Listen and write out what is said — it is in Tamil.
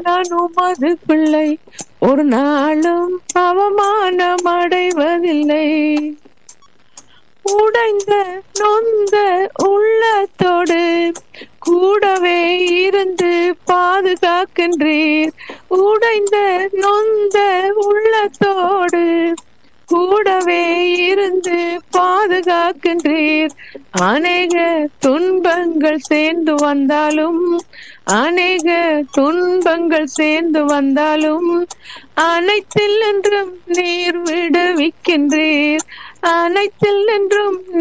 நான் உமது பிள்ளை ஒரு நாளும் அவமானம் அடைவதில்லை உடைந்த நொந்த உள்ளத்தோடு கூடவே இருந்து பாதுகாக்கின்றீர் உடைந்த நொந்த உள்ளத்தோடு கூடவே இருந்து பாதுகாக்கின்றீர் அநேக துன்பங்கள் சேர்ந்து வந்தாலும் அநேக துன்பங்கள் சேர்ந்து வந்தாலும் அனைத்தில் என்றும் நீர் விடுவிக்கின்றீர் அனைத்தில் என்றும்